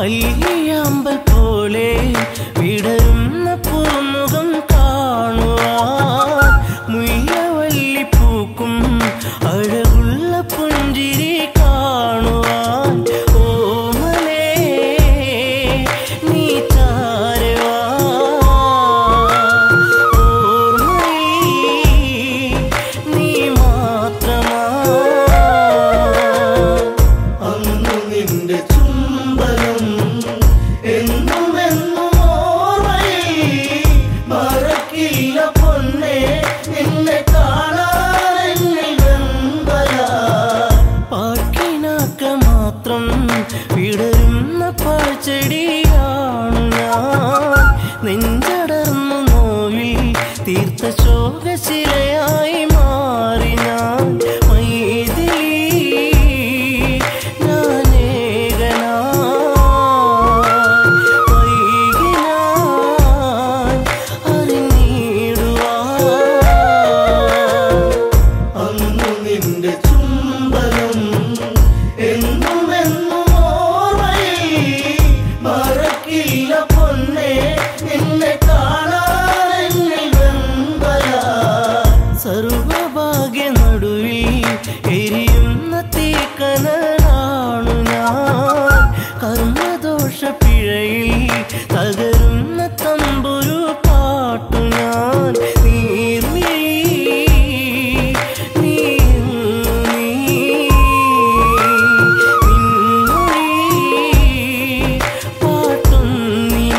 മല്ലിയാമ്പൽ പോലെ വിടരുന്ന പൂമുഖം കാണുവാൻ മുയ്യവല്ലി പൂക്കും അഴകുള്ള പുഞ്ചിരി കാണുവാൻ ഓമലേ നീ ചാരവാ ഓർമ്മയിൽ നീ മാത്രമാ അന്നു നിന്റെ ചുംബനം എന്നും എന്നും ഓർമ്മയിൽ മറക്കില്ല പൊന്നെ നിന്നെ കാണാൻ വെമ്പല പാട്ടിനാക്ക മാത്രം വിടരുന്ന പാഴ്ചെടിയാണു ഞാൻ നെഞ്ചടർന്നു നോവിൽ തീർത്ത ശോകശിലയായി മാറി ഞാൻ മൈഥിലി ഞാനേകനാ വൈകിനാൻ അറിഞ്ഞിടുവാൻ അന്നു നിന്റെ ചുംബനം എന്നും എന്നും ഓർമ്മയിൽ മറക്കില്ല പൊന്നെ നിന്നെ കാണാൻ വെമ്പല സർവഭാഗ്യ നടുവിൽ എരിയുന്ന തീക്കനലാണു ഞാൻ കർമ്മദോഷ പിഴയിൽ തകരുന്ന തമ്പുരു പാട്ടു ഞാൻ നീർമിഴി നീ നീ നിൻമൊഴി പാട്ടും നീ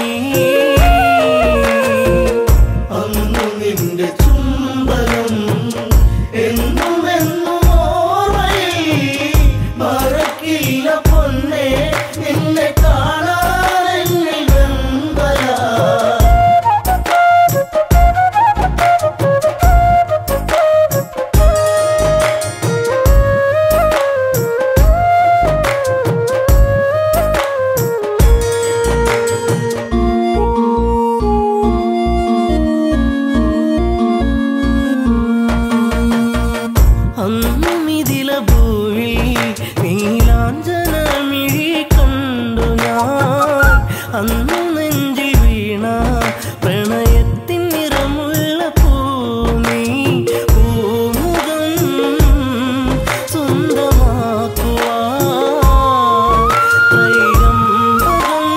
അന്നു നിന്റെ ചുംബനം എന്നും എന്നും ഓർമ്മയിൽ മറക്കില്ല പൊന്നെ നിന്നെ കാണാൻ വെമ്പല അന്നും ഇതില ഭൂവിൽ നീലാഞ്ജനമിഴി കണ്ടു ഞാൻ അന്നു നെഞ്ചിൽ വീണ പ്രണയത്തിൻ നിറമുള്ള പൂമി പൂമുഖം സ്വന്തമാക്കുവാൻ ത്രൈരംബകം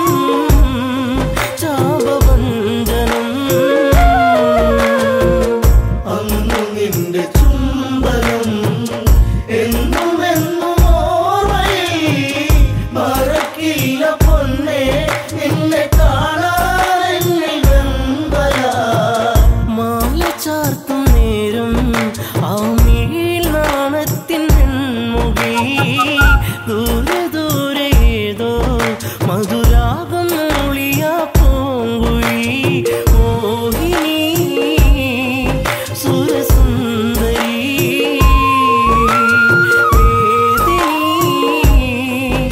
ചാപവഞ്ചനം അന്നു നിന്റെ ചുംബനം എന്നും എന്നും ഓർമ്മയിൽ മറക്കില്ല പൊന്നെ നിന്നെ കാണാൻ വെമ്പല മാല ചാർത്തും നേരം ആ മിഴിയിൽ നാണത്തിൻ പെൺമുഖി ദൂരെ ദൂരെ ഏതോ മധുരാഗം മൂളിയ പൂങ്കുഴി മോഹിനി സുരസുന്ദരി വേദിനി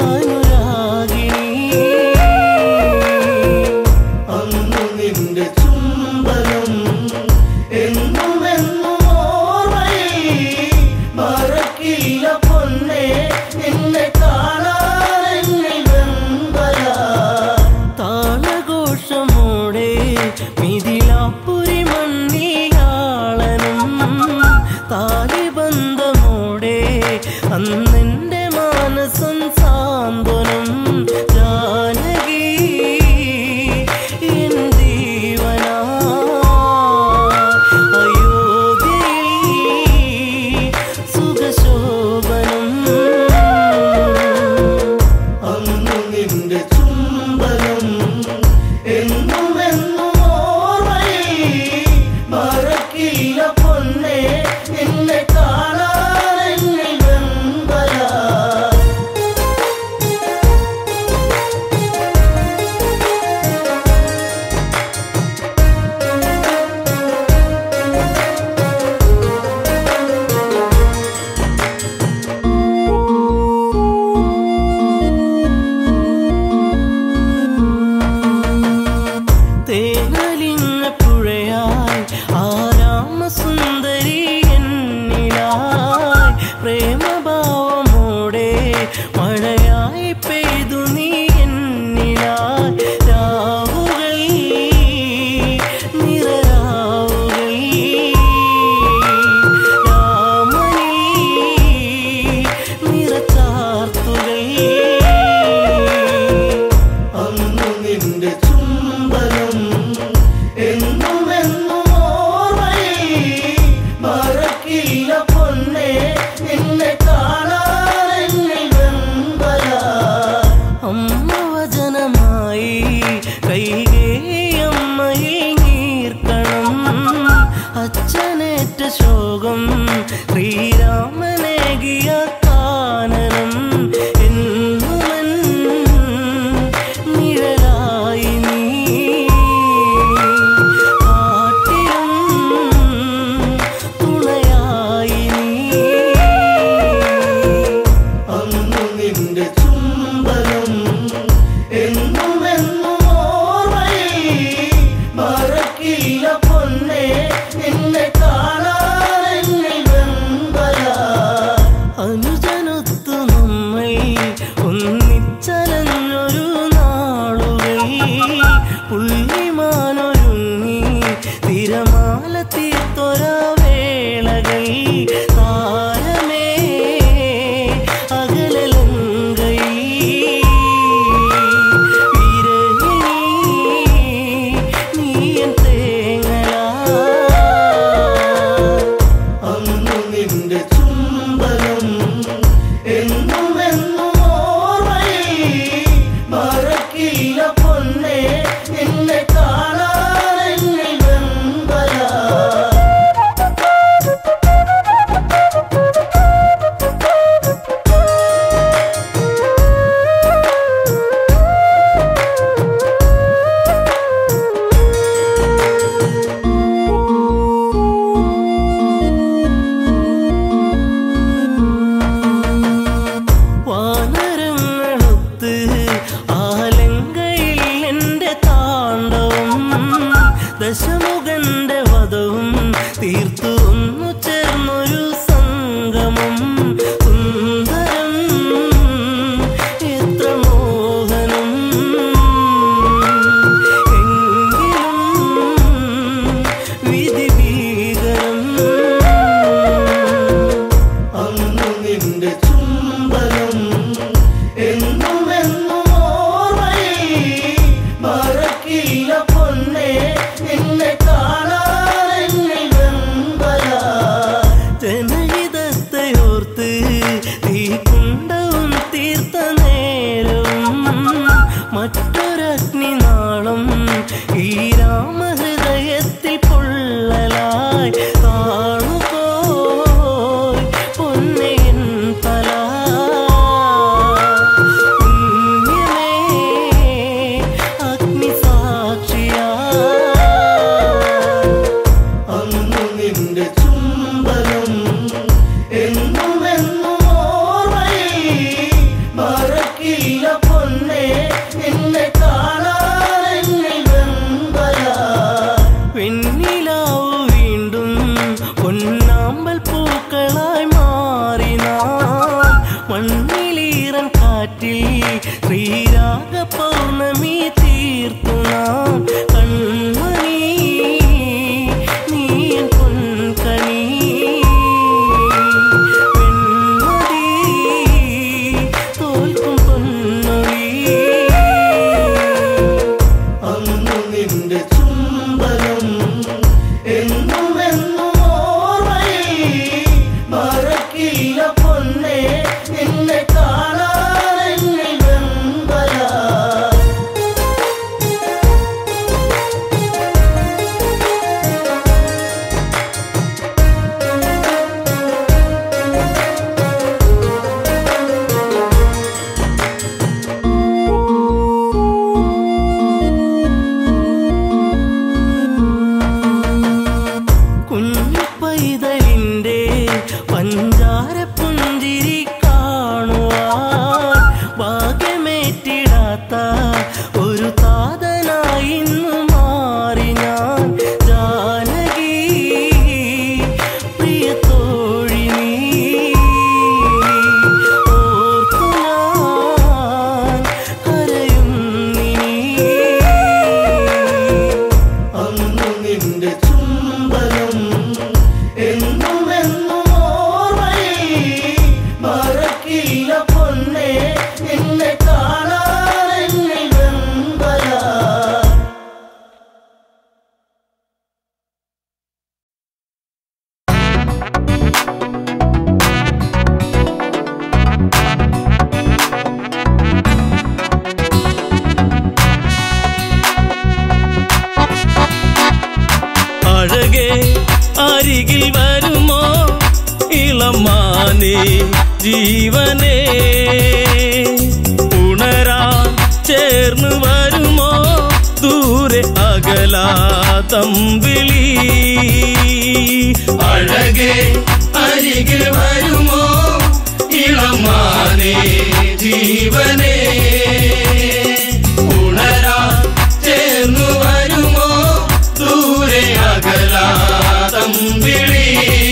അനുരാഗിണി അന്നു നിന്റെ ചുംബനം എന്നും എന്നും ഓർമ്മയിൽ മറക്കില്ല പൊന്നെ നിന്നെ കാണാൻ വെമ്പല താളഘോഷമോടെ മിഥിലാപ്പുരി മണ്ണിയാളനും താലിബന്ധമോടെ അന്നെന്റെ മാനസം സാന്ത്വനം ജാനകി എൻ ജീവനാ അയോധ്യയിൽ സുഖശോഭനം അന്നു നിന്റെ ചുംബനം എന്നും എന്നും ഓർമ്മയിൽ മറക്കില്ല പൊന്നെ നിന്നെ കാണാൻ വെമ്പല തേനലിഞ്ഞ പുഴയായി ആരാമസുന്ദരി എന്നിലായി പ്രേമഭാവമോടെ മഴയായി പെയ്തു നീ എന്നിൽ ചുംബനം എന്നും എന്നും ഓർമ്മയിൽ മറക്കില്ല പൊന്നെ നിന്നെ കാണാൻ എന്നിൽ വെമ്പല അനുജനൊത്തു നമ്മൾ ഒന്നിച്ചലഞ്ഞൊരു നാളുകൾ പുള്ളിമാനൊരുങ്ങി തിരമാല തീർത്തൊര വേളകൾ താരമേ അകലലങ്കൈ വിരഹിണി നീയൻ തേങ്ങലാ അന്നു നിന്റെ ചുംബനം എന്നും എന്നും ഓർമ്മയിൽ മറക്കില്ല പൊന്നെ നിന്നെ കാണാൻ എന്നിൽ വെമ്പല വാനരങ്ങളൊത്ത് ആലങ്കയിൽ എന്റെ താണ്ഡവം ദശമുഖന്റെ വധവും തീർത്തു ഒന്നു ചേർന്നൊരു സംഗമം സുന്ദരം എത്ര മോഹനം എങ്കിലും വിധി ഭീകരം അന്നു നിന്റെ ചുംബനം എന്നും എന്നും ഓർമ്മയിൽ മറക്കില്ല പൊന്നെ നിന്നെ കാണാൻ എന്നിൽ വെമ്പല ജനഹിതത്തെയോർത്ത് തീക്കുണ്ടവും തീർത്ത നേരവും മറ്റൊരഗ്നിനാളം ഈ രാമഹൃദയത്തിൽ പൊള്ളലായി കാണുപോയി പൊന്നയൻ തല പുണ്യമേ അഗ്നിസാക്ഷിയാ അന്നു നിന്റെ ചുംബനം എന്നും എന്നും ഓർമ്മയിൽ മറക്കില്ല പൊന്നെ നിന്നെ കാണാൻ എന്നിൽ വെമ്പല വെണ്ണിലാവു വീണ്ടും പൊന്നാമ്പൽ പൂക്കളായി മാറി നാം മണ്ണിലീറൻ കാറ്റിൽ ശ്രീരാഗ പൗർണമി തീർത്തു നാം കൺമണി നീയൻ പൊൻകണി വെൺമതി തോൽക്കും പൊന്നൊഴി അന്നു നിന്റെ ചുംബനം എന്നും എന്നും ഓർമ്മയിൽ മറക്കില്ല പൊന്നെ നിന്നെ കാണാൻ എന്നിൽ വെമ്പല കുഞ്ഞു പൈതലിന്റെ പഞ്ചാര പുഞ്ചിരി കാണുവാൻ ഭാഗ്യമേറ്റിടാത്ത ഒരു താതനായി ഇന്നു മാറി ഞാൻ ജാനകി പ്രിയ തോഴി നീ ഓർത്തു ഞാൻ കരയുന്നിനി അന്നു നിന്റെ ചുംബനം എന്നും എന്നും ഓർമ്മയിൽ മറക്കില്ല പൊന്നെ നിന്നെ കാണാൻ എന്നിൽ വെമ്പല അഴകെ അരികിൽ വരുമോ ഇളമാനെ ജീവനേ ഉണരാൻ ചേർന്ന് വരുമോ ദൂരെ അകലാ തമ്പിളി അഴകെ അരികിൽ വരുമോ ഇളമാനേ ജീവനേ ഉണരാ ചേർന്നു വരുമോ ദൂരെ അകലാ തമ്പിളി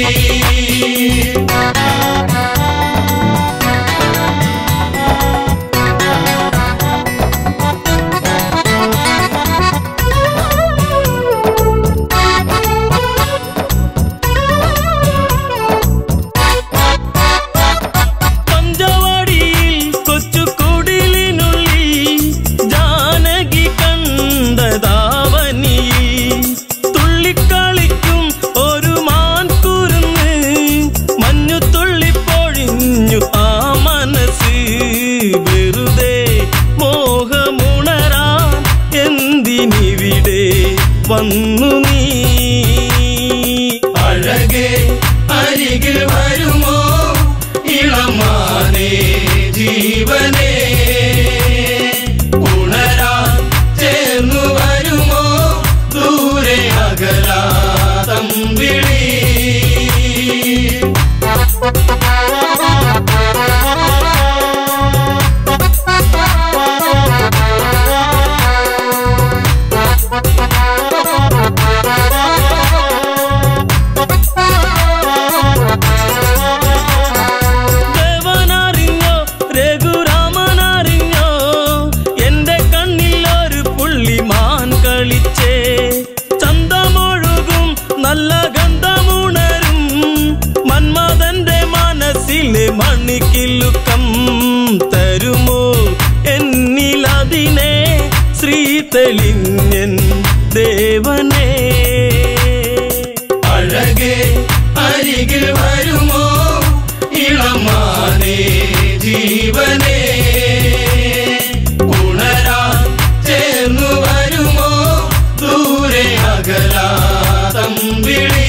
പഞ്ചവാടിയിൽ കൊച്ചു കുടിലിനുള്ളിൽ ജാനകി കണ്ടതാവനി തുള്ളിക്കളിക്കും ഒരു മാൻകുരുന്ന് മഞ്ഞു തുള്ളിപ്പൊഴിഞ്ഞു ആ മനസ്സ് വെറുതെ മോഹമുണരാൻ എന്തിനിവിടെ വന്നു നീ അഴകെ അരികിൽ വരുമോ ഇളമാനേ ജീവനേ ഉണരാ ചേർന്നു വരുമോ ദൂരെ അകലാ തമ്പിളി ദേവനറിഞ്ഞോ രഘുരാമനറിഞ്ഞോ എന്റെ കണ്ണിൽ ഒരു പുള്ളിമാൻ കളിച്ചേ ചന്തമൊഴുകും നല്ല ഗന്ധമുണരും മന്മഥന്റെ മനസ്സിലെ മണിക്കിലുക്കം തരുമോ എന്നിലതിനെ ശ്രീ തെളിഞ്ഞൻ ദേവനേ അഴകെ അരികിൽ വരുമോ ഇളമാനേ ജീവനേ ഉണരാ ചേർന്നു വരുമോ ദൂരെ അകലാ തമ്പിളി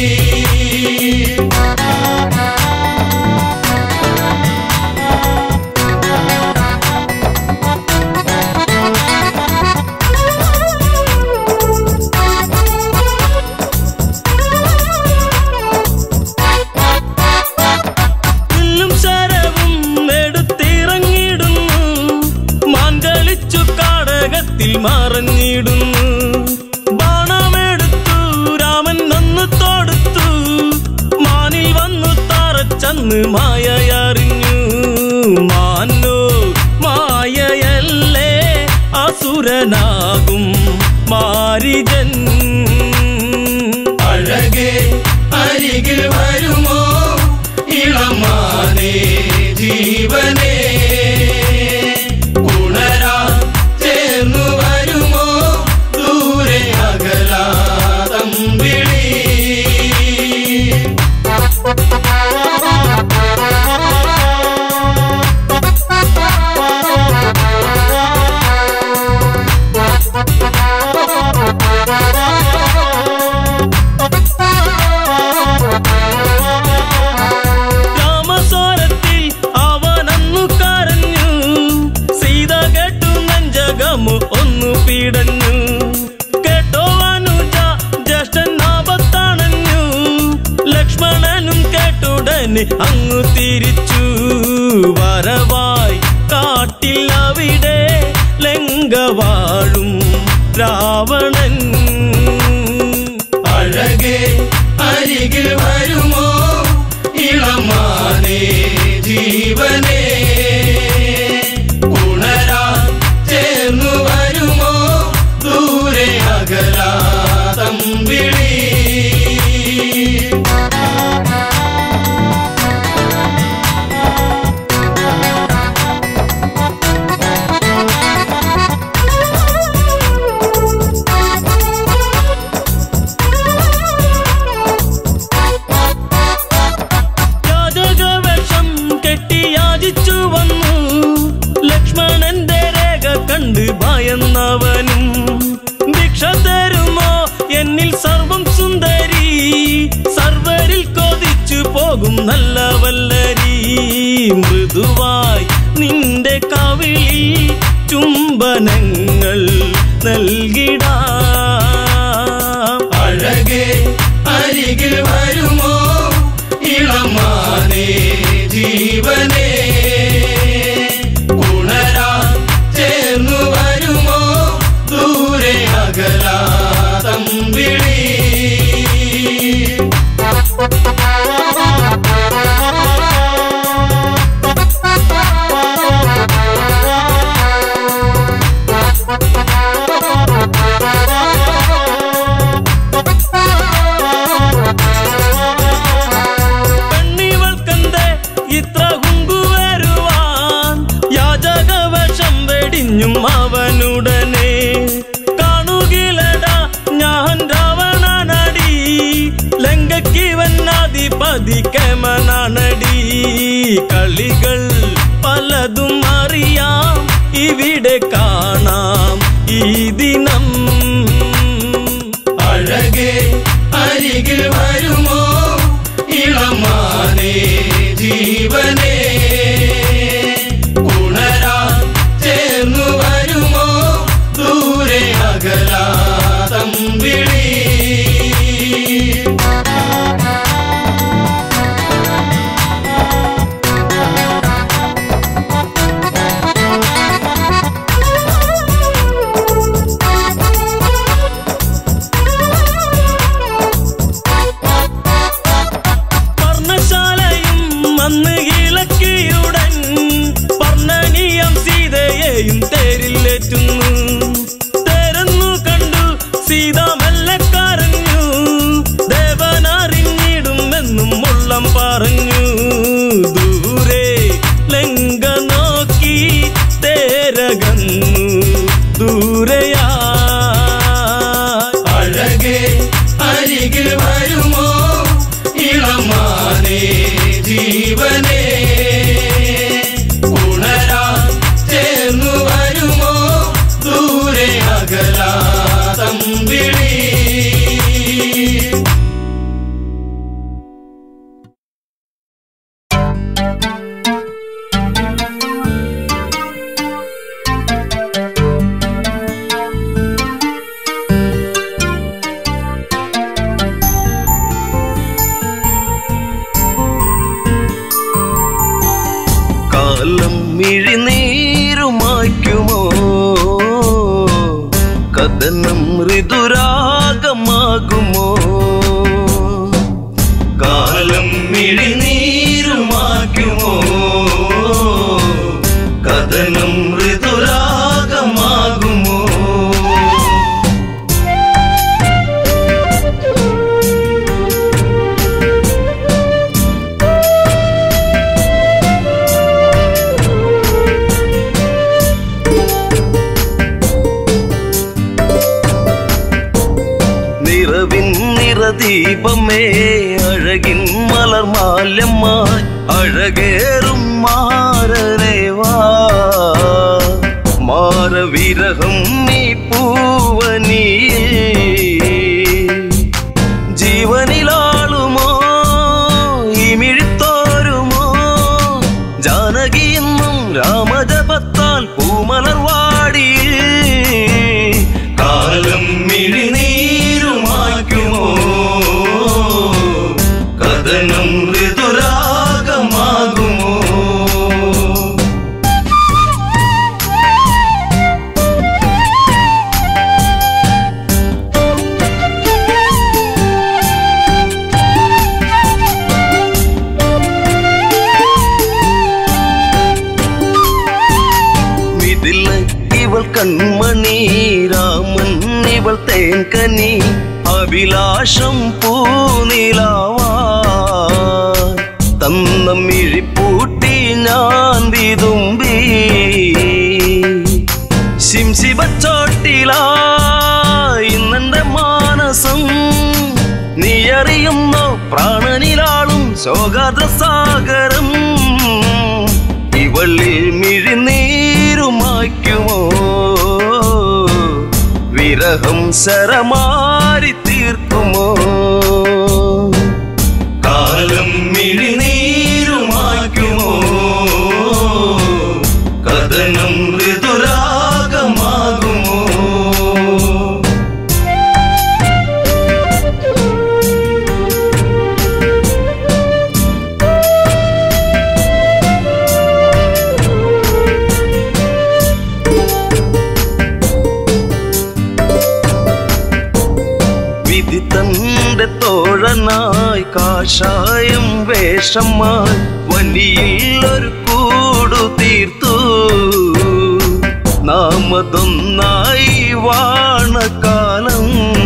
വില്ലും ശരവും എടുത്തിറങ്ങിടുന്നു മാൻ കളിച്ചു കാടകത്തിൽ മറഞ്ഞിടുന്നു ബാണമെടുത്തു രാമൻ നന്നു തൊടുത്തു മാനിൽ വന്നു തറച്ചന്ന് മായയറിഞ്ഞു മാനോ മായയല്ലേ അസുരനാകും മാരിജൻ അഴകെ അരികിൽ വരുമോ ഇളമാനേ ജീവനേ ഉണരാ ചേർന്നു വരുമോ ദൂരെ അകലാ തമ്പിളി രാമസ്വരത്തിൽ അവനന്നു കരഞ്ഞു സീത കേട്ടു നെഞ്ചകമു ഒന്നു പീടഞ്ഞു കേട്ടോ അനുജ ജ്യേഷ്ഠൻ ആപത്തണഞ്ഞു ലക്ഷ്മണനും കേട്ടുടനെ അങ്ങു തിരിച്ചു വരവായി കാട്ടിൽ അവിടെ ലങ്കവാഴും രാവണൻ അഴകെ അരികിൽ വരുമോ ഇളമാനേ ജീവനേ ഉണരാ ചേർന്നു വരുമോ ദൂരെ അകലാ തമ്പിളി യാചകവേഷം കെട്ടി യാചിച്ചു വന്നു ലക്ഷ്മണന്റെ രേഖ കണ്ട് ഭയന്നവനും ഭിക്ഷ തരുമോ എന്നിൽ സർവം സുന്ദരി സർവരിൽ കൊതിച്ചു പോകും നല്ല വല്ലരി മൃദുവായി നിന്റെ കവിളി ചുംബനങ്ങൾ നൽകിടാം അഴകെ അരികിൽ വരുമോ ഇളമാനേ ജീവനേ പറഞ്ഞു അവനുടനെ കാണുകിലടാ ഞാൻ രാവണനടി ലങ്കയ്ക്കിവനാധിപതി കേമനാണടി കളികൾ പലതും അറിയാം ഇവിടെ കാണാം ഈ ദിനം അഴകെ അരികിൽ വരുമോ ഇളമാനേ ജീവനേ ഉണരാൻ ചേർന്നു വരുമോ ദൂരെ അകലാ തമ്പിളി പർണശാലയും അന്ന് ഇളക്കിയുടൻ പർണനീയം സീതയെയും തേരിലേറ്റുന്നു തേരെന്നു കണ്ടു സീത മെല്ലെ കരഞ്ഞു ദേവനറിഞ്ഞിടുമെന്നും ഉള്ളം പറഞ്ഞു ദൂരെ ലങ്ക നോക്കി തേരകന്നു ദൂരയാ അഴകെ അരികിൽ വരുമോ ഇളമാനേ ജീവനേ ഉണരാൻ ചേർന്നു വരുമോ ദൂരെ അകലാ തമ്പിളി കാലം മിഴിനീരുമായ്ക്കുമോ കഥനം ഋതുരാഗമാകുമോ കാലം മിഴിനീരുമാക്കുമോ കഥനം ഋതുരാഗമാകുമോ നിറവിൻ നിറദീപമേ അഴകിൻ മലർമാല്യമായി അഴകേറും മാരരേവാ മാരവിരഹം നീ പൂവനീ ജീവനിലാളുമോ ഇമിഴിത്തോരുമോ ജാനകിയെന്നും രാമജപത്താൽ പൂമലർവാടി കാലം മിഴിനീരുമാക്കുമോ കഥനം ഋതുരാഗമാകുമോ ഇതിൽ ഇവൾ കൺമണി രാമൻ ഇവൾ തേൻകനി അഭിലാഷം പൂനിലാവാ തന്ന മിഴിപ്പൂട്ടി ഞാൻ വിതുമ്പി ശിംശിബച്ചോട്ടിലായി ഇന്നെന്റെ മാനസം നീ അറിയുന്നോ പ്രാണനിലാളും ശോകാദ്രസാഗരം ഇവളിൽ മിഴിനീരുമായ്ക്കുമോ വിരഹം ശരമാരി തീർക്കുമോ കാലം മിഴിനീരുമായ്ക്കുമോ കഥനം ഋതുരാഗമാകുമോ വിധി തന്റെ തോഴനായി കാഷായം വേഷമായി വണ്ടിയിൽ ഒരു കൂടു തീർത്തു നാമതൊന്നായി വാണകാലം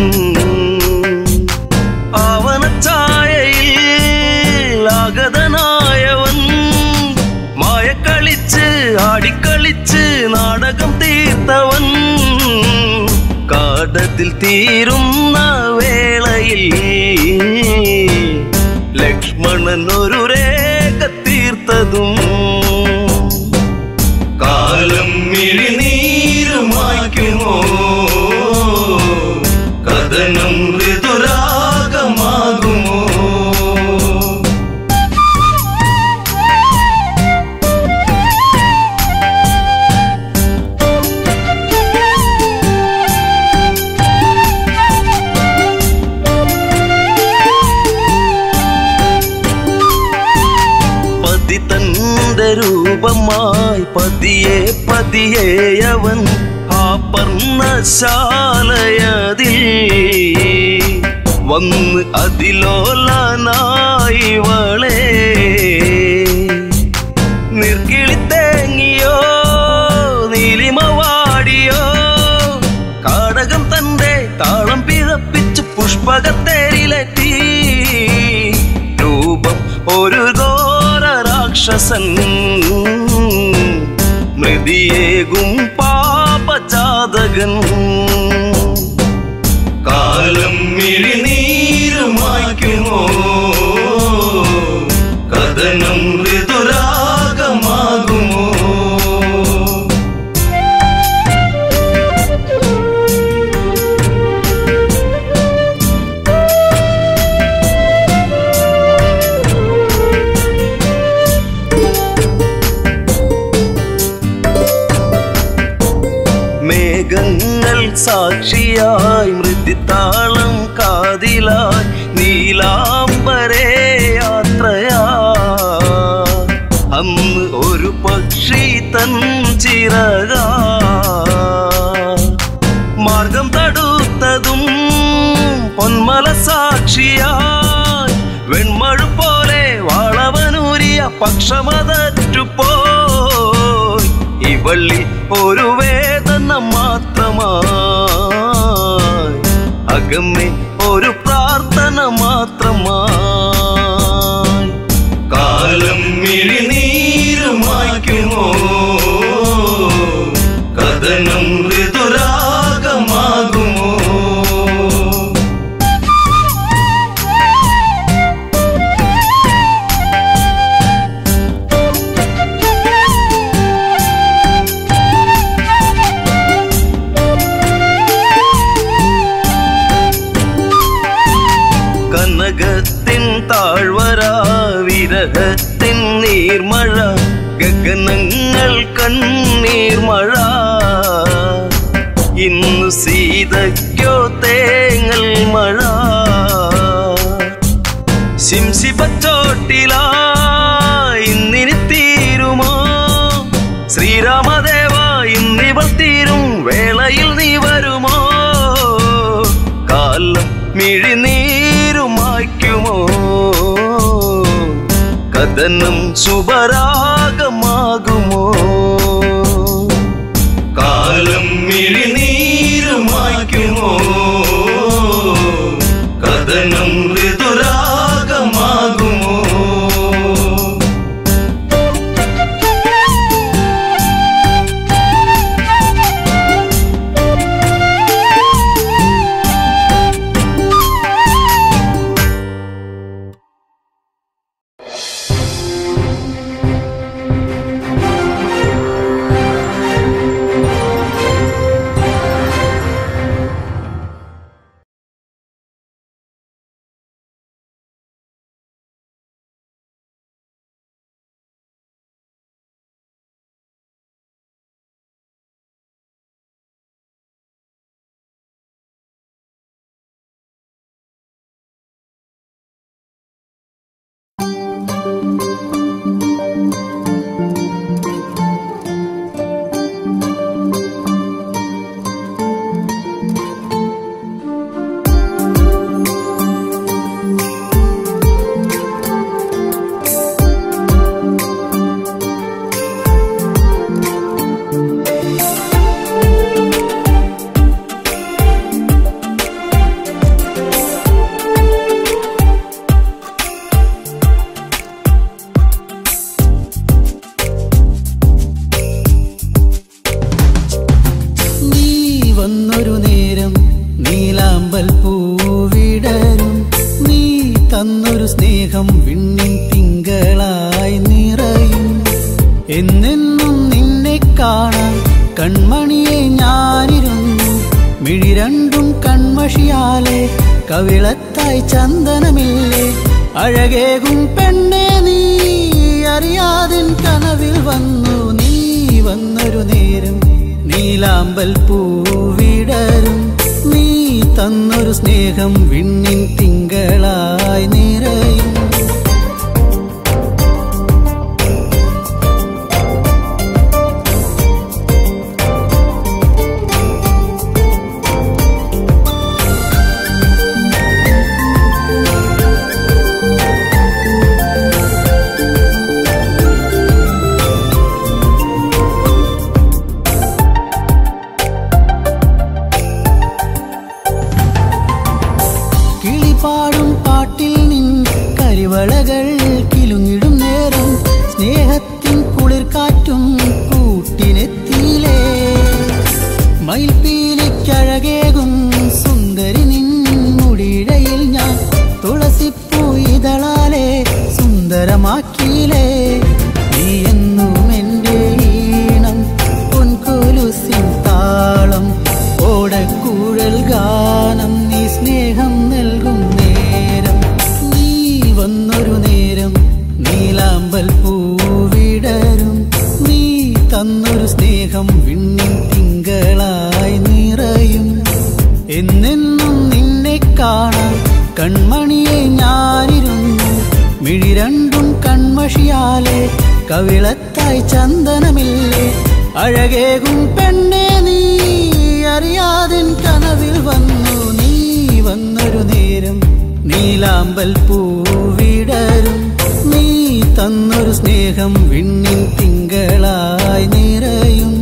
ആവനച്ചായയിൽ ആഗതനായവൻ മായക്കളിച്ച് ആടിക്കളിച്ച് നാടക കാടകം തീർത്തവൻ കാടത്തിൽ തീരുന്ന വേളയിൽ ലക്ഷ്മണൻ ഒരു രേഖ തീർത്തതും കാലം മിഴിനീരുമായ്ക്കുമോ കഥനം ഋതുരാഗമാകുമോ പതി തന്റെ രൂപമായി പതിയെ പതിയെ അവൻ ആ പർണശാലയതിൽ വന്ന് അതിലോലനായി വളേ നിർക്കിളി തേങ്ങിയോ നീലിമ വാടിയോ കാടകം തന്റെ താളം പിഴപ്പിച്ച് പുഷ്പകത്തേരിലെത്തി രൂപം ഒരു ഘോര രാക്ഷസൻ മൃതിയേകും പാപജാതകൻ കാലം മിഴിനീരുമായ്ക്കുമോ കഥനം ഋതുരാഗമാകുമോ മേഘങ്ങൾ സാക്ഷിയായി മൃതിത്താളം കാതിലായി നീലാംബരേ യാത്രയാ അന്ന് ഒരു പക്ഷി തൻ ചിറക മാർഗം തടുത്തതും പൊന്മല സാക്ഷിയായി വെൺമഴു പോലെ വളവനൂരിയ പക്ഷമതറ്റുപോയി ഇവള്ളി ഒരു വേദന മാത്രമായി അകമ്മേ ഒരു പ്രാർത്ഥന മാത്രമായി കാലം മിഴിനീരുമായ്ക്കുമോ കഥനം ഋതുരാഗമാകുമോ കനകത്തിൻ താഴ്വര വിരഹത്തിൻ നീർമഴ ഗഗനങ്ങൾ കണ്ണീർ മഴ ഇന്നു സീതയ്ക്കോ തേങ്ങൽ മഴ ശിംശിപ്പച്ചോട്ടിലാ ഇന്നിനി തീരുമോ ശ്രീരാമദേവ ഇന്നിവൾ തീരും വേളയിൽ നീ വരുമോ കാലം മിഴിനീരുമായ്ക്കുമോ കഥനം ശുഭരാഗമാകുമോ കാലം മിഴിനീരുമായ്ക്കുമോ കഥനം ഋതുരാഗമാകുമോ വന്നൊരു നേരം നീലാമ്പൽ പൂവിടരും നീ തന്നൊരു സ്നേഹം വിണ്ണിൻ തിങ്കളായി നിറയും എന്നെന്നും നിന്നെ കാണാൻ കൺമണിയെ ഞാനിരുന്നു മിഴി രണ്ടും കൺമഷിയാലെ കവിളത്തായി ചന്ദനമില്ലേ അഴകേകും പെണ്ണെ നീ അറിയാതിൻ കനവിൽ വന്നു നീ വന്നൊരു നേരം നീലാമ്പൽ പൂവിടരും നീ തന്നൊരു സ്നേഹം വിണ്ണിൻ തിങ്കളായി നിറയും കിളിപാടും പാട്ടിൽ നിൻ കരിവളകൾ കിലുങ്ങിടും നേരം സ്നേഹത്തിൻ കുളിർ കാറ്റും കൂട്ടിനെത്തിയിലേ മയിൽപ്പീലിക്കഴകേകും സുന്ദരി നിൻ മുടിയിഴയിൽ ഞാൻ തുളസിപ്പൂ ഇതളാലെ സുന്ദരമാക്കിയിലേ നീ എന്നും എൻ്റെ ഈണം പൊൻകൊലുസിൻ താളം ഓടക്കൂഴൽ ഗാനം നീ സ്നേഹം നൽകും നേരം നീ വന്നൊരു നേരം നീലാമ്പൽ പൂവിടരും നീ തന്നൊരു സ്നേഹം വിണ്ണിൻ തിങ്കളായി നിറയും എന്നെന്നും നിന്നെ കാണാൻ കൺമണിയെ ഞാനിരുന്നു മിഴി രണ്ടും കൺമഷിയാലെ കവിളത്തായി ചന്ദനമില്ലേ അഴകേകും പെണ്ണെ നീ അറിയാതിൻ കനവിൽ വന്നു നീ വന്നൊരു നേരം നീലാമ്പൽ പൂവിടരും നീ തന്നൊരു സ്നേഹം വിണ്ണിൻ തിങ്കളായി നിറയും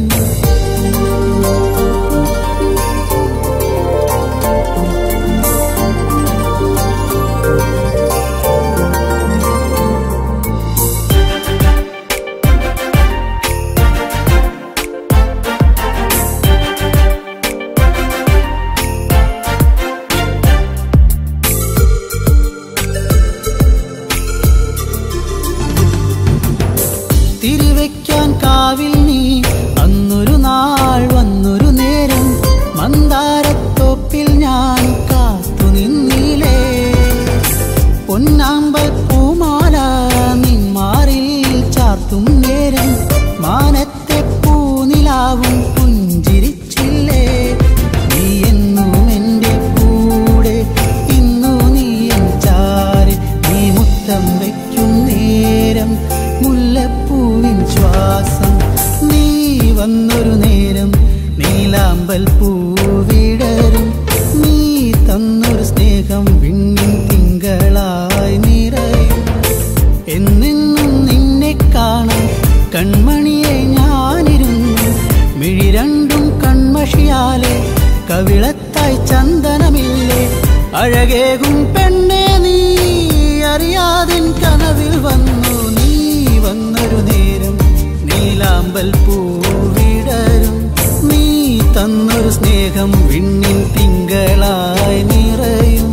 തിരിവെക്കാൻ കാവിൽ നീ അന്നൊരു നാൾ വന്നൊരു നേരം മന്ദാരത്തോപ്പിൽ ഞാൻ കാത്തു നിന്നിലേ പൊന്നാമ്പൽ പൂമാല നിന്മാറിൽ ചാർത്തും നേരം മാനത്തെ പൂനിലാവും പുഞ്ചിരിച്ചില്ലേ നീ എന്നും എൻ്റെ കൂടെ ഇന്നു നീ എൻ ചാരി നീ മുത്തം വയ്ക്കും നേരം മുല്ലപ്പൂവിൻ ശ്വാസം നീ വന്നൊരു നേരം നീലാമ്പൽ പൂവിടരും നീ തന്നൊരു സ്നേഹം വിണ്ണിൻ തിങ്കളായി നിറയും എന്നെന്നും നിന്നെ കാണാൻ കൺമണിയെ ഞാനിരുന്നു മിഴി രണ്ടും കൺമഷിയാലെ കവിളത്തായി ചന്ദനമില്ലേ അഴകേകും പെണ്ണെ നീ അറിയാതിൻ കനവിൽ വന്നു നീ വന്നൊരു നേരം നീലാമ്പൽ പൂവിടരും നീ തന്നൊരു സ്നേഹം വിണ്ണിൻ തിങ്കളായി നിറയും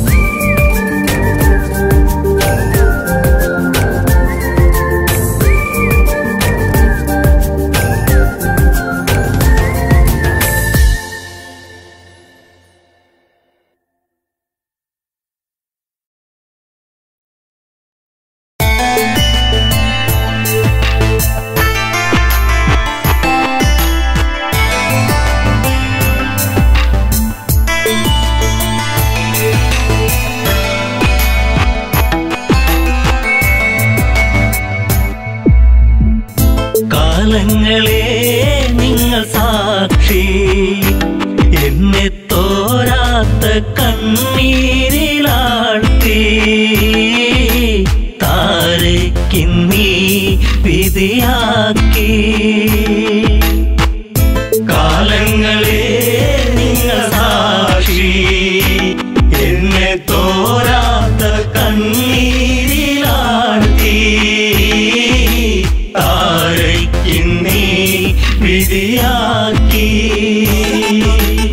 കാലങ്ങളെ നിങ്ങൾ സാക്ഷി എന്നെ തോരാത്ത കണ്ണീരിലാഴ്ത്തി താരയ്ക്കിന്നീ വിധിയാക്കി കാലങ്ങളെ നിങ്ങൾ സാക്ഷി എന്നെ തോരാത്ത കണ്ണീരിലാഴ്ത്തി താരയ്ക്കിന്നീ വിധിയാക്കി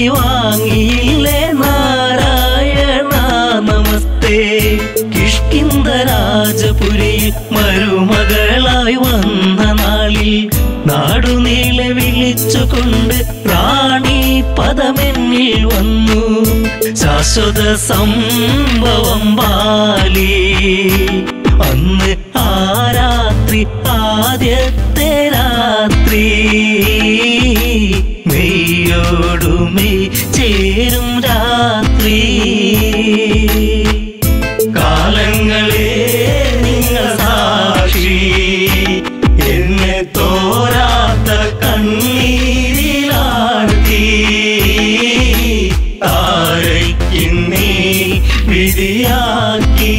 വാങ്ങിയില്ലേ നാരായണ നമസ്തേ കിഷ്കിന്ദ രാജപുരിയിൽ മരുമകളായി വന്ന നാളിൽ നാടുനീളെ വിളിച്ചുകൊണ്ട് റാണി പദമെന്നിൽ വന്നു ശാശ്വത സംഭവം ബാലി അന്ന് ആ രാത്രി ആദ്യത്തെ രാത്രി മെയ്യോടുമേ ചേരും രാത്രി കാലങ്ങളെ നിങ്ങൾ സാക്ഷി എന്നെ തോരാത്ത കണ്ണീരിലാഴ്ത്തി താരയ്ക്കുന്നീ വിധിയാക്കി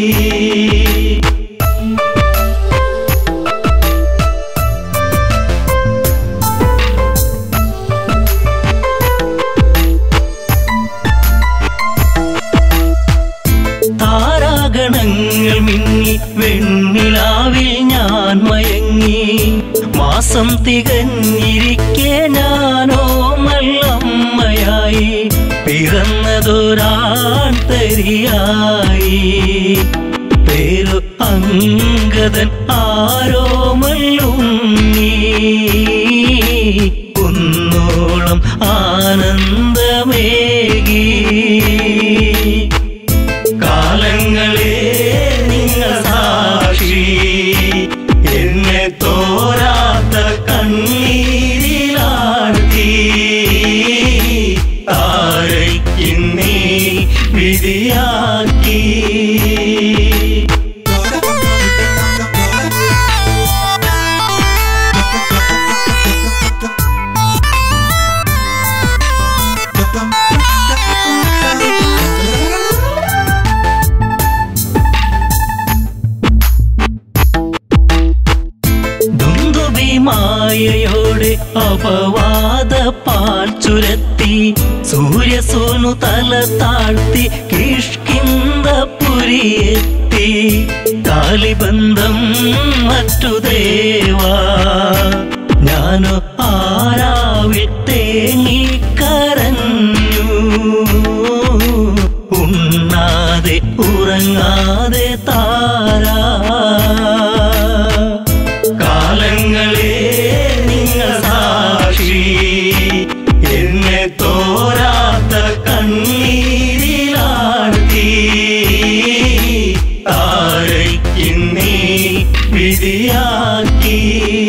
താരാഗണങ്ങൾ മിന്നി വെണ്ണിലാവിൽ ഞാൻ മയങ്ങി മാസം തികഞ്ഞിരിക്കെ ഞാനോ നല്ലമ്മയായി പിറന്നതൊരാൺ തരിയായി പേരു അങ്കദൻ ആരോ മല്ലുണ്ണി കുന്നോളം ആനന്ദമേകി കാലങ്ങളെ നിങ്ങൾ സാക്ഷി എന്നെ തോരാത്ത കണ്ണീരിലാഴ്ത്തി താരയ്ക്കുന്നീ വിധിയാക്കി ദുന്ദുഭിമായയോടെ അപവാദ പാൽ ചുരത്തി സൂര്യസോനു തല താഴ്ത്തി കിഷ്കിന്ദപുരിയെത്തി കാലിബന്ധം മറ്റു ദേവാ ഞാനോ ആരാവിൽ തേങ്ങിക്കരഞ്ഞു ഉണ്ണാതെ ഉറങ്ങാതെ താരാ കാലങ്ങളെ നിങ്ങൾ സാക്ഷി എന്നെ തോരാത്ത കണ്ണീരിലാഴ്ത്തി താരയ്ക്കുന്നീ വിധിയാക്കി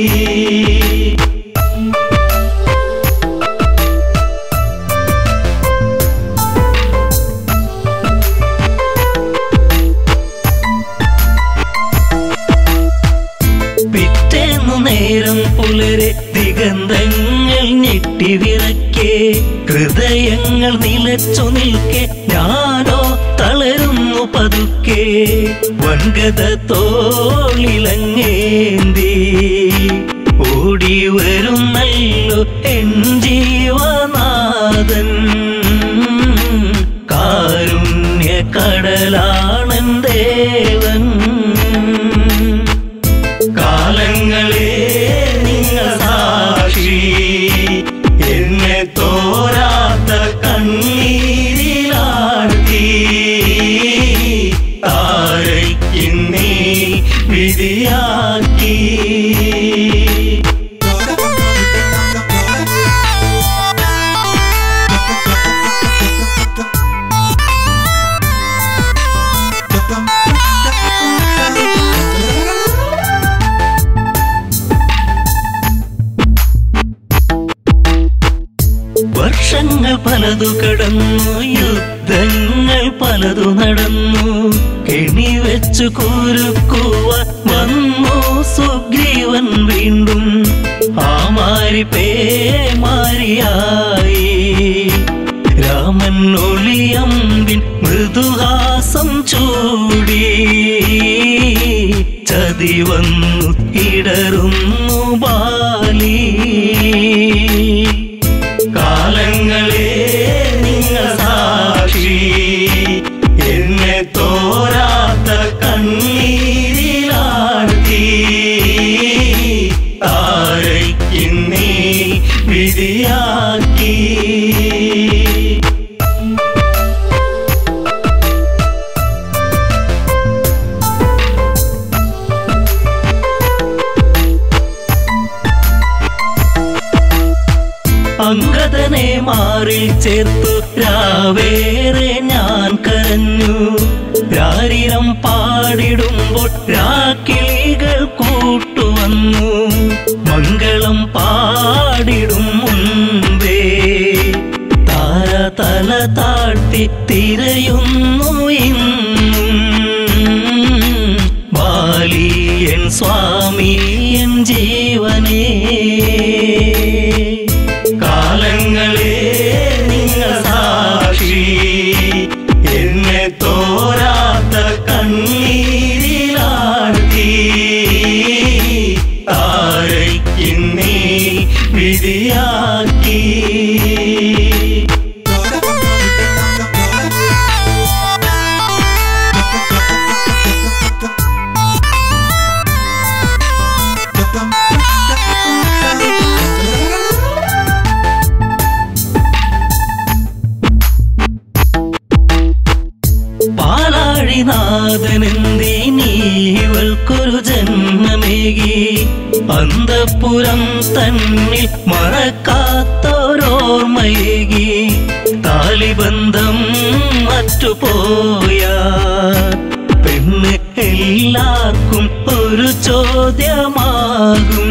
പിറ്റേന്നു നേരം പുലരെ ദിഗന്ധങ്ങൾ ഞെട്ടിവിറക്കെ ഹൃദയങ്ങൾ നിലച്ചു നിൽക്കെ ഞാനോ തളരുന്നു പതുക്കെ വൻകഥ തോളിലങ്ങേന്തി ഓടി വരുന്നല്ലോ എൻ ജീവനാഥൻ കാരുണ്യ കടലാണൻ ദേവൻ കാലങ്ങളെ നിങ്ങൾ സാക്ഷി എന്നെ തോരാത്ത കണ്ണീരിലാഴ്ത്തി താരയ്ക്കുന്നീ വിധിയാക്കി വർഷങ്ങൾ പലതു കടന്നു യുദ്ധങ്ങൾ പലതു നടന്നു കെണി വെച്ചു കുരുക്കുവാൻ വന്നു സുഗ്രീവൻ വീണ്ടും ആ മാരി പേമാരിയായി രാമൻ ഒളിയമ്പിൻ മൃദുഹാസം ചൂടി ചതി വന്നു ഇടറുന്നു ബാലി കാലങ്ങളെ നിങ്ങൾ സാക്ഷി എന്നെ തോരാത്ത കണ്ണീരിലാഴ്ത്തി താരയ്ക്കുന്നീ വിധിയാക്കി മാറിൽ ചേർത്തു രാവേറെ ഞാൻ കരഞ്ഞു രാരിരം പാടിടുമ്പോൾ രാക്കിളികൾ കൂട്ടുവന്നു മംഗളം പാടിടും മുൻപേ താര തല താഴ്ത്തി തിരയുന്നു ഇന്നും ബാലിയൻ സ്വാമി എൻ ജീവനേ കാലങ്ങളെ നിങ്ങൾ സാക്ഷി എന്നെ തോരാത്ത കണ്ണീരിലാഴ്ത്തി താരയ്ക്കിന്നീ വിധിയാക്കി പാലാഴിനാഥനെന്തീ നീവൾക്കൊരു ജന്മമേകി അന്തപ്പുരം തന്നിൽ മറക്കാത്തോരോർമ്മയേകി താലിബന്ധം മറ്റുപോയ പെണ്ണ് എല്ലാവർക്കും ഒരു ചോദ്യമാകും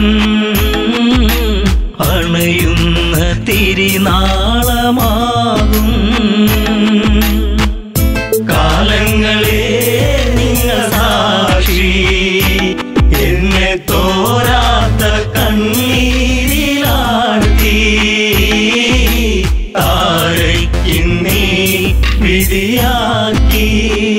അണയുന്ന തിരിനാളമാകും കാലങ്ങളെ നിങ്ങൾ സാക്ഷി എന്നെ തോരാത്ത കണ്ണീരിലാഴ്ത്തി താരയ്ക്കിന്നീ വിധിയാക്കി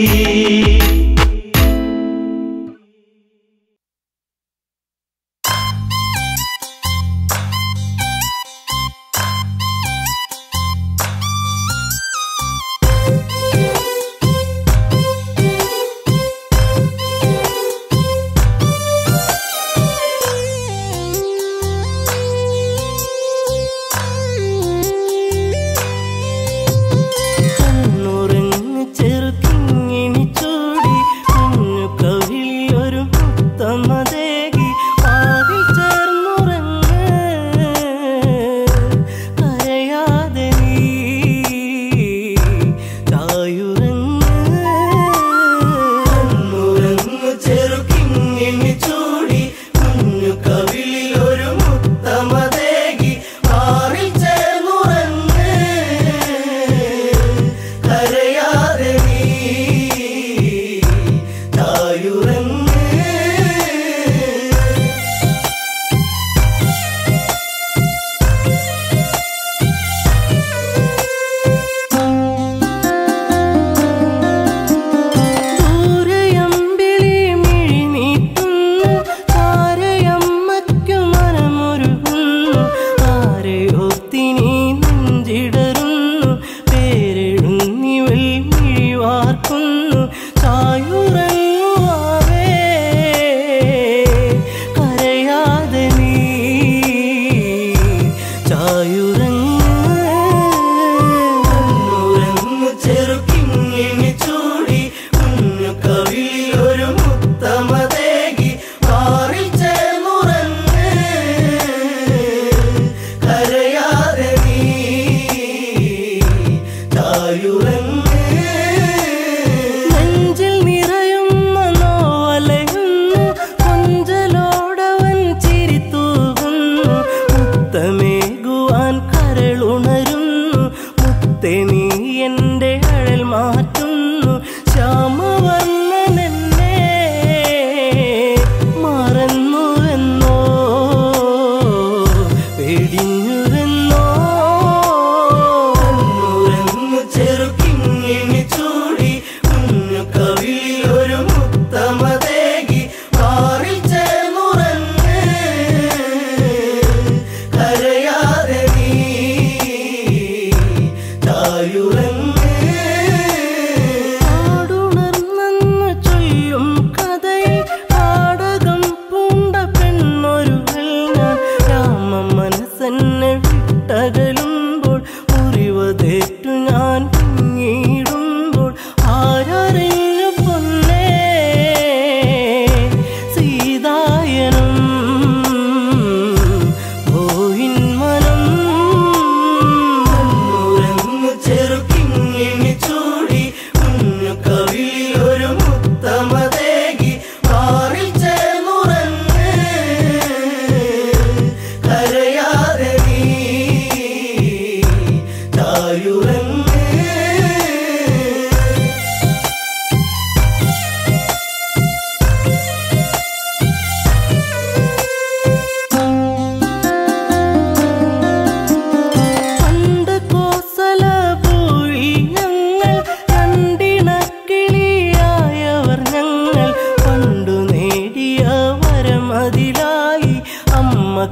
കണ്ണുറങ്ങ് ചെറുക്കിങ്ങിണി ചൂടി കുഞ്ഞു കവിളിലൊരു മുത്തമതേകി പാതിൽ ചേർന്നുറങ്ങ് കരയാതെ നീ തായുറങ്ങ് കണ്ണുറങ്ങ് ചെറുക്കിങ്ങിണി ചൂടി കുഞ്ഞു കവിളിലൊരു മുത്തമതേകി പാറിൽ ചേർന്നുറങ്ങ് കരയാതെ നീ തായുറങ്ങ് ദൂരയമ്പിളി മിഴിനീട്ടുന്നു താരയമ്മയ്ക്കു മനമൊരുകുന്നു ആരെയൊത്തിനി നെഞ്ചിടറുന്നു പേരെഴുന്നിവൾ മിഴിവാർക്കുന്നു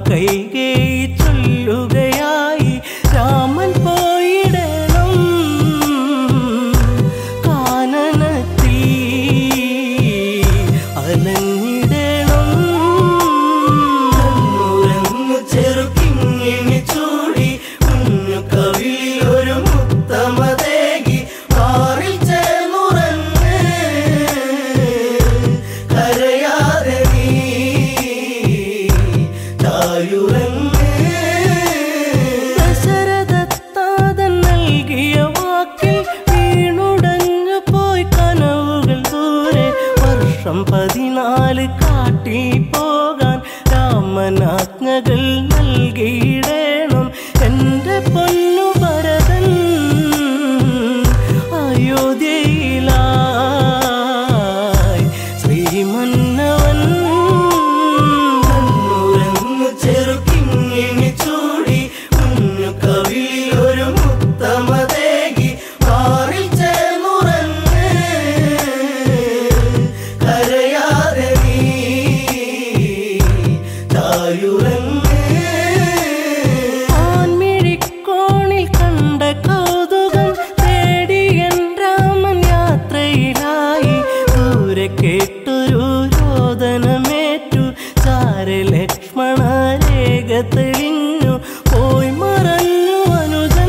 കൈകേ ചൊല്ലുകയായി രാമൻ പോയിടണം കാനനത്തിൽ അലഞ്ഞിടണം കണ്ണുരങ്ങു ചെറുക്കിങ്ങിണി ചൂടി കുഞ്ഞു കവിളിൽ ഒരു മുത്തമതേകി മാറിൽ ചേർന്നുറങ്ങ് കരയാതെ നീ തായുറങ്ങ് ദശരഥത്താതൻ നൽകിയ വാക്കിൽ വീണുടഞ്ഞു പോയി കനവുകൾ ദൂരെ വർഷം പതിനാല് കാട്ടിൽ പോകാൻ രാമനാജ്ഞകൾ നൽകിയിടേണം എന്റെ പൊന്നു ഭരതൻ അയോധ്യയിലായി ശ്രീമന്നവൻ കണ്ണുരങ്ങു ചെറുക്കിങ്ങിണി ചൂടി കുഞ്ഞു കവിളിൽ ഒരു മുത്തമതേകി മാറിൽ ചേർന്നുറങ്ങ് കരയാതെ നീ തായുറങ്ങ് ആൺമിഴിക്കോണിൽ കണ്ട കൗതുകം തേടി എൻ രാമൻ യാത്രയിലായി ദൂരെ കേട്ടൊരു രോദനമേറ്റു ചാര ലക്ഷ്മണ രേഖ തെളിഞ്ഞു പോയി മറഞ്ഞു അനുജൻ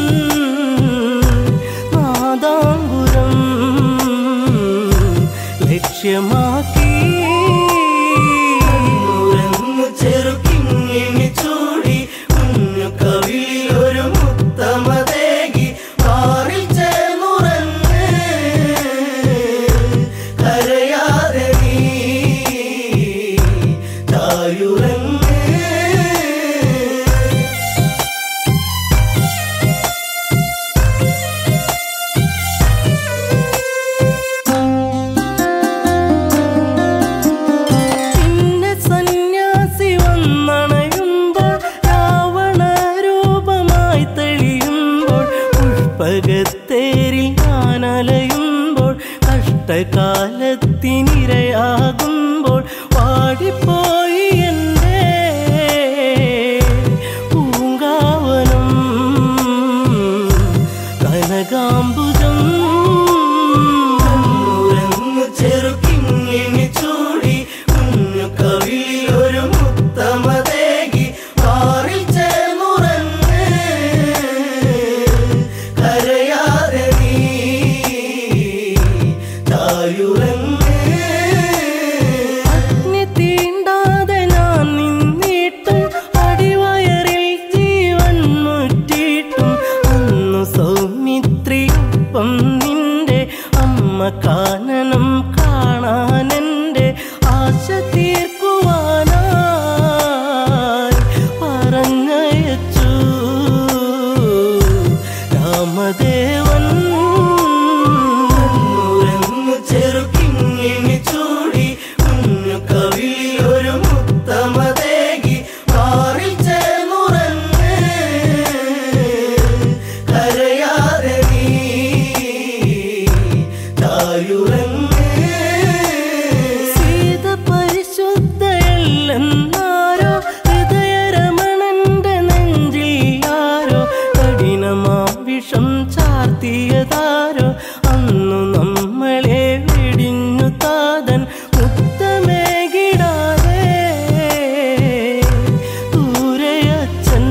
നാദാങ്കുരം ലക്ഷ്യമാക്കി കണ്ണുരങ്ങു ചെറുക്കിങ്ങിണി ചൂടി കുഞ്ഞു കവിളിൽ ഒരു മുത്തമതേകി മാറിൽ ചേർന്നുറങ്ങ് കരയാതെ നീ തായുറങ്ങ് പിന്നെ സന്യാസി വന്നണയുമ്പോൾ രാവണ രൂപമായി തെളിയുമ്പോൾ പുഷ്പകത്തേരിൽ ഞാൻ അലയുമ്പോൾ കഷ്ടകാലത്തിനിരയാകുമ്പോൾ പാടിപ്പോയി എൻ്റെ പൂങ്കാവനം കനകാംബുജം കണ്ണുരങ്ങു ചെറുക്കിങ്ങിണി ചൂടി കുഞ്ഞു കവിളിൽ ഒരു മുത്തമതേകി മാറിൽ ചേർന്നുറങ്ങ് കരയാതെ നീ തായുറങ്ങ് അഗ്നി തീണ്ടാതെ ഞാൻ നിന്നിട്ടും അടിവയറിൽ ജീവൻ മുറ്റിയിട്ടും അന്നു സൗമിത്രിയൊപ്പം നിന്റെ അമ്മ കാനനം കാണാനെന്റെ ആശ തീർക്കുവാനായി പറഞ്ഞയച്ചു രാമദേവൻ കണ്ണുരങ്ങു ചെറുക്കിങ്ങിണി ചൂടി കുഞ്ഞു കവിളിൽ ഒരു മുത്തമതേകി മാറിൽ ചേർന്നുറങ്ങ് കരയാതെ നീ തായുറങ്ങ് സീത പരിശുദ്ധയല്ലെന്നാരോ ഹൃദയരമണന്റെ നെഞ്ചിൽ ആരോ കഠിനമാം വിഷം ചാർത്തിയതാരോ അന്നു നമ്മളെ വെടിഞ്ഞു താതൻ മുത്തമേകിടാതെ ദൂരയച്ചൻ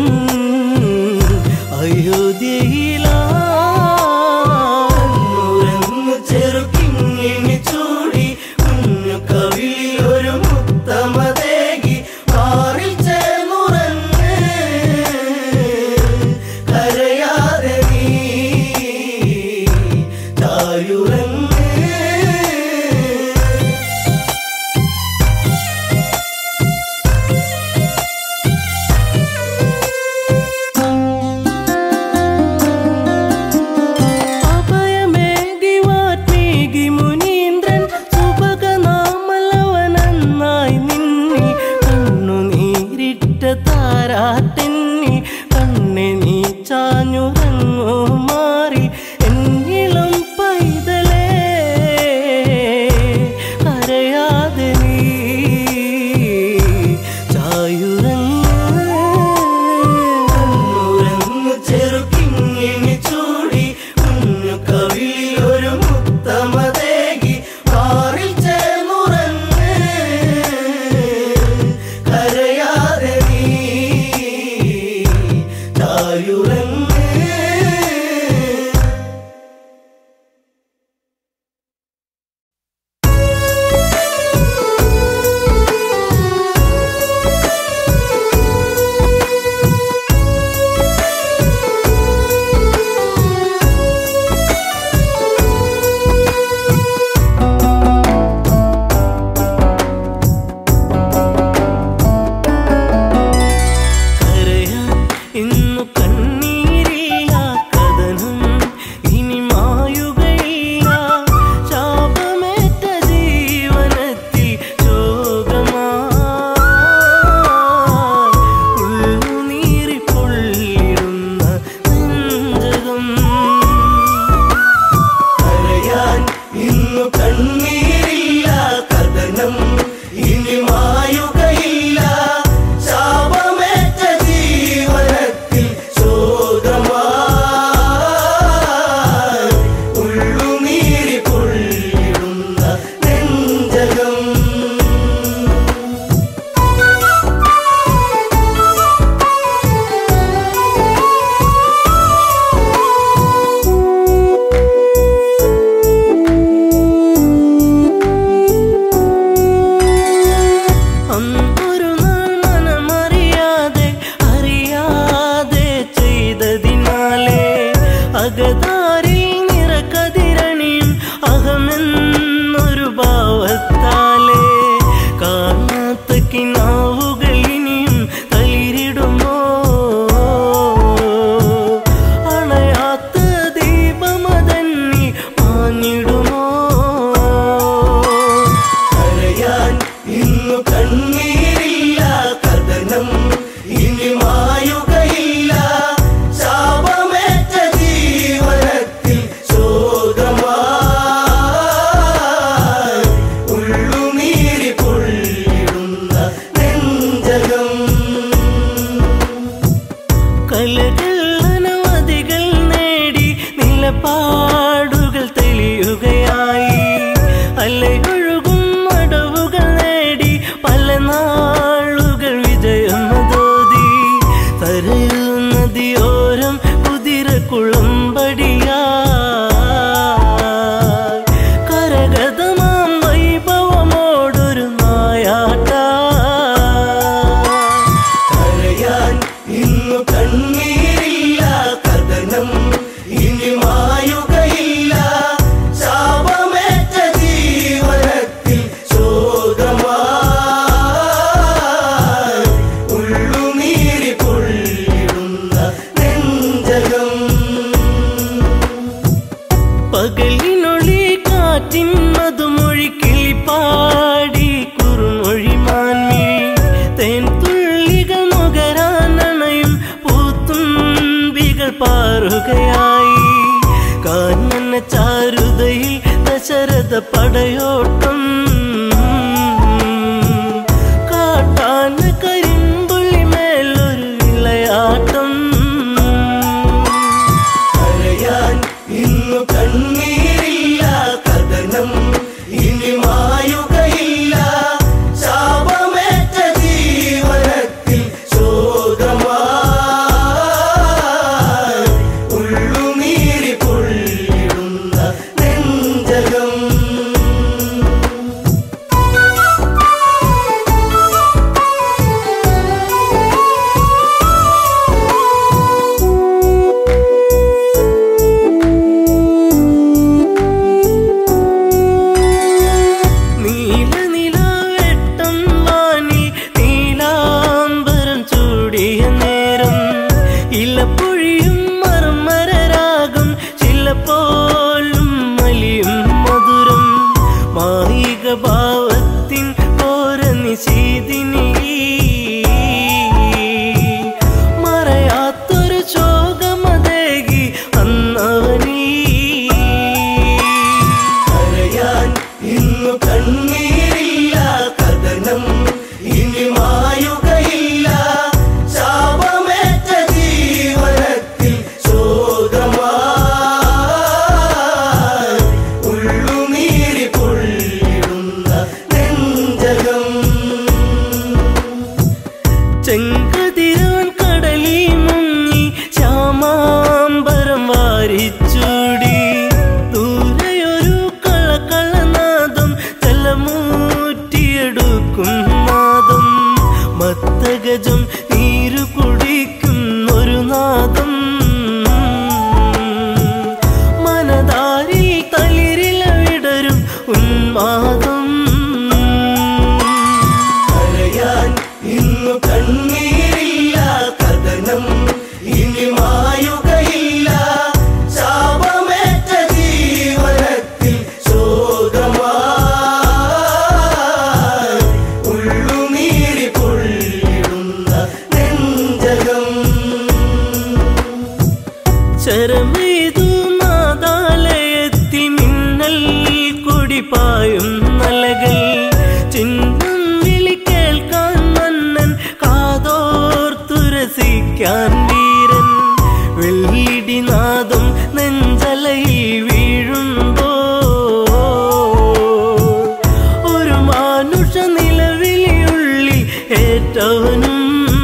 അയോധ്യയിലാ കണ്ണുരങ്ങു ചെറുക്കിങ്ങിണി ചൂടി കുഞ്ഞു കവിളിൽ ഒരു മുത്തമതേകി മാറിൽ ചേർന്നുറങ്ങ് കരയാതെ നീ തായുറങ്ങ് അഭയമേകി വാത്മീകി മുനീന്ദ്രൻ സുഭഗനാമലവനെന്നായി നിന്നിൽ കണ്ണുനീരിട്ട താരാട്ടെന്നിൽ കണ്ണെ നീ ചാഞ്ഞുറങ്ങോ മാറി എന്നിളം പൈതലേ മാഞ്ഞിടുമോ കരയാൻ ഇന്നു കണ്ണീരില്ല കഥനം ഇനി മായുകയില്ല ശാപമേറ്റ ജീവനത്തിൽ ശോകമായി ഉള്ളുനീരി പൊള്ളിടുന്ന നെഞ്ചകം കലകൾ അനവധികൾ നേടി നിലപാടുകൾ തെളിയുകയായി അലയൊഴുകും അടവുകൾ നേടി പല നാളുകൾ വിജയമതോതി തരയൂ നദിയോരം കുതിര കുളമ്പടിയാ കരഗതമാം വൈഭവമോടൊരു നായാട്ട കരയാൻ ഇന്നു കണ്ണീരില്ല കഥനം ഇനി മായുകയില്ല ശാപമേറ്റ ജീവനത്തിൽ ശോകമായി ഉള്ളുനീരി പൊള്ളിടുന്ന നെഞ്ചകം പകലിനൊളി കാറ്റിൻ മധുമൊഴി കിളിപ്പാടി കുറുമൊഴി മാൻമിഴി തേൻ തുള്ളികൾ നുകരാനണയും പൂത്തുമ്പികൾ പാറുകയായി കാനന ചാരുതയിൽ ദശരഥ പടയോട്ടം കാട്ടാന കരിമ്പുള്ളി മേലൊരു വിളയാട്ടം കരയാൻ ഇന്നു കണ്ണീരില്ല കഥനം ഇനി മായുകയില്ല ശാപമേറ്റ ജീവനത്തിൽ ശോകമായി ഉള്ളുനീരി പൊള്ളിടുന്ന നെഞ്ചകം നീല നിലാവെട്ടം വാനി നീലാംബരം ചൂടിയ നേരം ഇലപ്പൊഴിയും മർമരരാഗം ചിലപ്പോലും മലിയും മധുരം മായിക ഭാവത്തിൻ ഓര നിശീതിനി മറയാത്തൊരു ശോകമതേകി അന്നവനീ കരയാൻ ഇന്നു കണ്ണീരില്ല കഥനം ഇനി മായുകയില്ല ശാപമേറ്റ ജീവനത്തിൽ ശോകമായി ഉള്ളുനീരി പൊള്ളിടുന്ന നെഞ്ചകം ചെങ്കതിരവൻ കടലി മുങ്ങി ശ്യാമാംബരം വാരിച്ചൂടി ദൂരെയൊരു കളകളനാദം തലമൂറ്റിയെടുക്കും നാദം മത്തഗജം നീരു കുടിക്കും ഒരു നാദം മനതാരിൽ തളിരില വിടരും ഉന്മാദം കരയാൻ ഇന്നു കണ്ണീരില്ല കഥനം ഇനി മായുകയില്ല ശാപമേറ്റ ജീവനത്തിൽ ശോകമായി ഉള്ളുനീരി പൊള്ളിടുന്ന നെഞ്ചകം ശരമെയ്തു നാദാലയത്തിൽ മിന്നൽ കുടിപ്പായും നലകൾ ചിഹ്നം വിളി കേൾക്കാൻ മന്നൻ കാതോർത്തുരസിക്കാൻ വീരൻ വെള്ളിടി നാദം നെഞ്ചലയിൽ വീഴുമ്പോ ഒരു മാനുഷ നിലവിളിയുള്ളി ഏറ്റവനും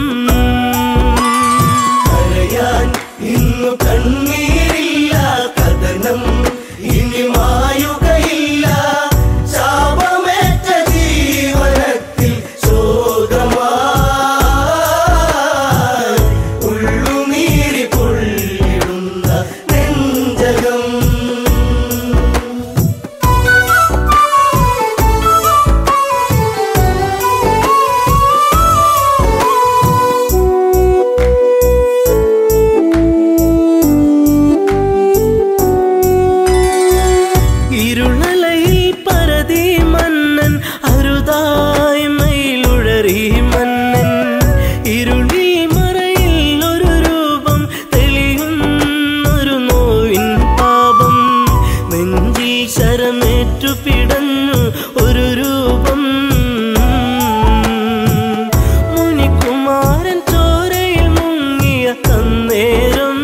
കരയാൻ ഇന്നു കണ്ണീരില്ല കഥനം ഇനി മായുകയില്ല ശാ ശരമേറ്റു പിടഞ്ഞു ഒരു രൂപം മുനികുമാരൻ ചോരയിൽ മുങ്ങിയ അന്നേരം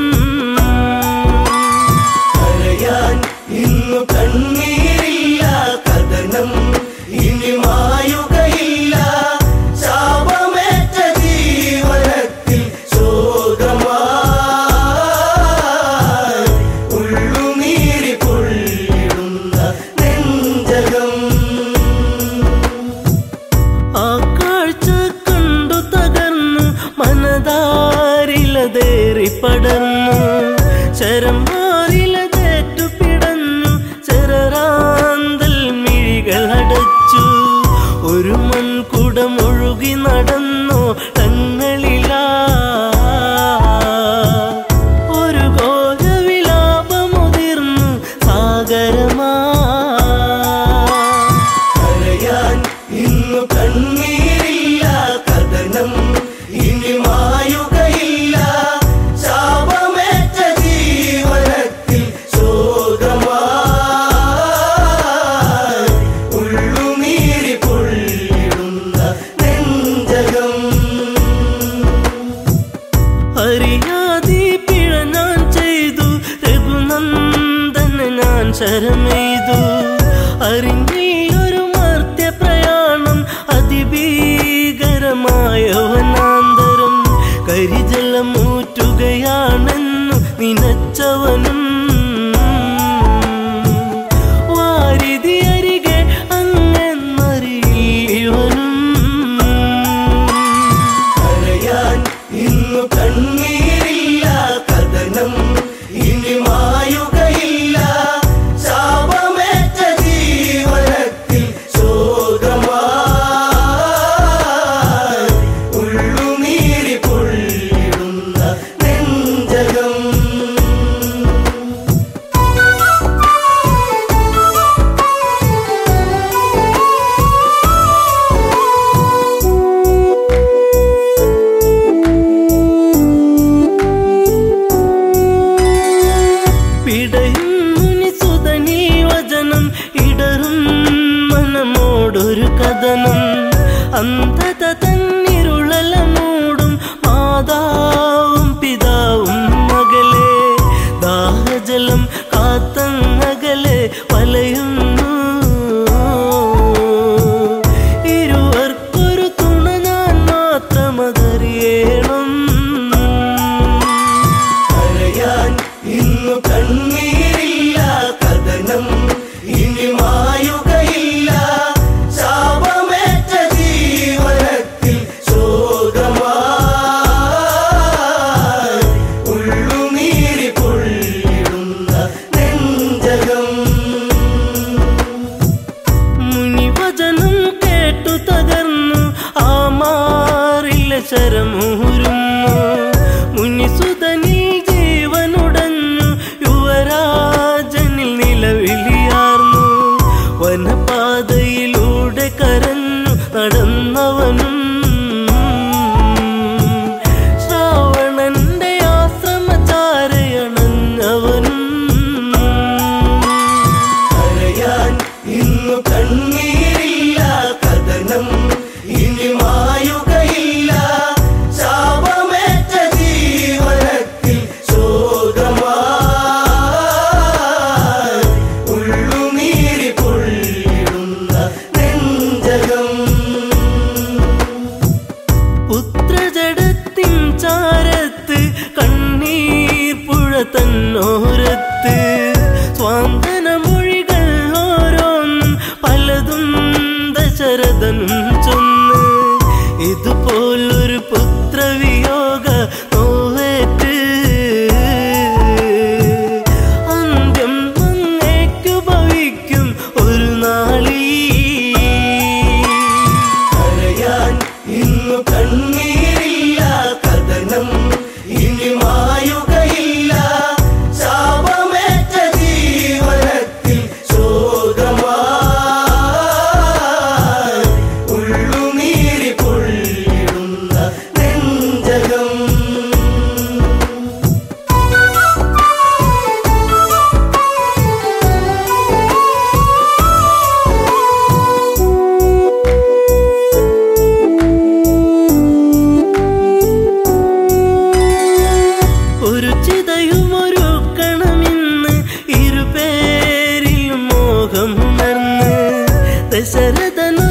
കരയാൻ ഇന്നു കണ്ണീരില്ല കഥനം ഇനി മായുകയില്ല ശാപമേറ്റ ജീവനത്തിൽ ശോകമായി ഉള്ളുനീരി പൊള്ളിടുന്ന നെഞ്ചകം ആ കാഴ്ച കണ്ടു തകർന്നു മനതാരിലതേറി പടർന്നു ശരമാറിലതേറ്റു പിടഞ്ഞു ചെറാന്തൽ മിഴികൾ അടച്ചു ഒരു മൺകുടം ഒഴുകി നടന്നു തങ്ങളിലാ ഒരു ഘോരവിലാപമുതിർന്നു സാഗരമാ കരയാൻ ഇന്നു കണ്ണീരില്ല കഥനം ഇനി മായുകയില്ല ശാപമേറ്റ ജീവനത്തിൽ ശോകമായി ഉള്ളുനീരി പൊള്ളിടുന്ന നെഞ്ചകം അറിയാതെ പിഴ ഞാൻ ചെയ്തു രഘുനന്ദന ഞാൻ ശരമെയ്തു അറിഞ്ഞില്ലൊരു മർത്യ പ്രയാണം അതിഭീകരമായ വനാന്തരം കരിജലമൂറ്റുകയാണെന്നു നിനച്ചവനും വാരിതി അരികെ അങ്ങെന്നറിയിവനും കരയാൻ ഇന്നു കണ്ണീരില്ല കഥനം ഇനി മായുകയില്ല ശാപമേറ്റ ജീവനത്തിൽ ശോകമായി ഉള്ളുനീരി പൊള്ളിടുന്ന നെഞ്ചകം പിടയും മുനിസുതനീ വചനം ഇടറും മനമോടൊരു കഥനം അന്ധത തന്നിരുളല മൂടും മാതാവും പിതാവും മകളെ ദാഹജലം കാത്തങ്ങകലെ വലയുന്നു ഇരുവർക്കൊരു തുണ ഞാൻ മാത്രമതറിയണം കരയാൻ ഇന്നു കണ്ണീരില്ല കഥനം ഇനി മായുകയില്ല ശാപമേറ്റ ജീവനത്തിൽ ശോകമായി ഉള്ളുനീരി പൊള്ളിടുന്ന നെഞ്ചകം മുനിവചനം കേട്ടു തകർന്നു ആ മാറില്ല ശരമൂരുന്നു മുനിസുതനിൽ ജീവനുടഞ്ഞു യുവരാജനിൽ നിലവിളിയാർന്നു വനപാതയിലൂടെ കരഞ്ഞു നടന്നവനും ശ്രാവണന്റെ ആശ്രമചാരയണഞ്ഞവനും കരയാൻ ഇന്നു കണ്ണീരില്ല കഥനം ഇനി മായുകയില്ല ശാപമേറ്റ ജീവനത്തിൽ ശോകമായി ഉള്ളുനീരി പൊള്ളിടുന്ന നെഞ്ചകം പുത്രജടത്തിൻ ചാരത്ത് കണ്ണീർ പുഴ തന്നോരത്ത് സ്വാന്തന മൊഴികൾ ഓരോന്നും പലതും ദശരഥനും ചൊന്ന് ഇതുപോലൊരു പുത്രവിയോഗ നോവേറ്റ് അന്ത്യം അങ്ങേക്കു ഭവിക്കും ഒരു നാളീ കരയാൻ ഇന്നു കണ്ണീരില്ല കഥനം ഇനി മായുകയില്ല ശാപമേറ്റ ജീവനത്തിൽ ശോകമായി മോഹമുണർന്ന് ദശരഥന